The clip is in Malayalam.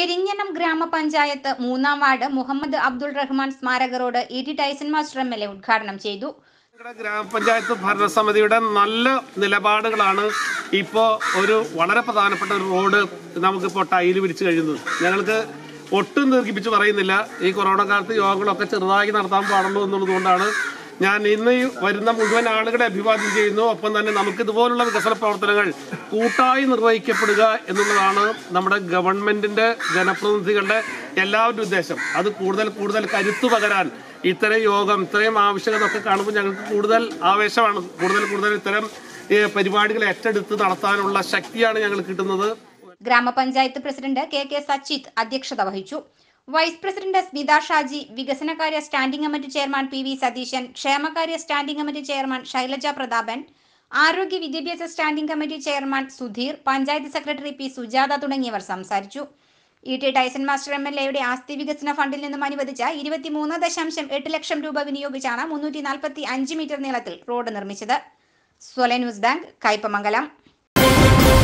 പെരിഞ്ഞനം ഗ്രാമപഞ്ചായത്ത് മൂന്നാം വാർഡ് മുഹമ്മദ് അബ്ദുൾ റഹ്മാൻ സ്മാരക road E T Tyson master M L A ഉദ്ഘാടനം ചെയ്തു ഞങ്ങളുടെ ഗ്രാമപഞ്ചായത്ത് ഭരണസമിതിയുടെ നല്ല നിലപാടുകളാണ് ഇപ്പോൾ ഒരു വളരെ പ്രധാനപ്പെട്ട ഒരു റോഡ് നമുക്കിപ്പോൾ ടൈല് പിടിച്ചു കഴിയുന്നത് ഞങ്ങൾക്ക് ഒട്ടും ദീർഘിപ്പിച്ച് പറയുന്നില്ല ഈ കൊറോണ കാലത്ത് യോഗങ്ങളൊക്കെ ചെറുതായി നടത്താൻ പാടുള്ളൂ എന്നുള്ളതുകൊണ്ടാണ് ഞാൻ ഇന്ന് ഈ വരുന്ന മുഴുവൻ ആളുകളെ അഭിവാദ്യം ചെയ്യുന്നു ഒപ്പം തന്നെ നമുക്ക് ഇതുപോലുള്ള വികസന പ്രവർത്തനങ്ങൾ കൂട്ടായി നിർവഹിക്കപ്പെടുക എന്നുള്ളതാണ് നമ്മുടെ ഗവൺമെന്റിന്റെ ജനപ്രതിനിധികളുടെ എല്ലാവരുടെ ഉദ്ദേശം അത് കൂടുതൽ കൂടുതൽ കരുത്തു പകരാൻ ഇത്തരം യോഗം ഇത്രയും ആവശ്യകത ഒക്കെ കാണുമ്പോൾ ഞങ്ങൾക്ക് കൂടുതൽ ആവേശമാണ് കൂടുതൽ കൂടുതൽ ഇത്തരം ഏ, പരിപാടികൾ ഏറ്റെടുത്ത് നടത്താനുള്ള ശക്തിയാണ് ഞങ്ങൾക്ക് കിട്ടുന്നത് ഗ്രാമപഞ്ചായത്ത് പ്രസിഡന്റ് കെ കെ സച്ചിത് അധ്യക്ഷത വഹിച്ചു വൈസ് പ്രസിഡന്റ് സ്മിത ഷാജി വികസനകാര്യ standing committee chairman P V Satheesan ക്ഷേമകാര്യ standing committee chairman Shailaja Prathapan ആരോഗ്യ വിദ്യാഭ്യാസ standing committee chairman Sudheer panchayat secretary P Sujatha തുടങ്ങിയവർ സംസാരിച്ചു E T Tyson master M L എയുടെ ആസ്തി വികസന ഫണ്ടിൽ നിന്നും അനുവദിച്ച ഇരുപത്തിമൂന്ന് ദശാംശം എട്ട് ലക്ഷം രൂപ വിനിയോഗിച്ചാണ് മുന്നൂറ്റി നാൽപ്പത്തി അഞ്ച് മീറ്റർ നീളത്തിൽ റോഡ് നിർമ്മിച്ചത് സ്വല ന്യൂസ് ബാങ്ക് കയ്പമംഗലം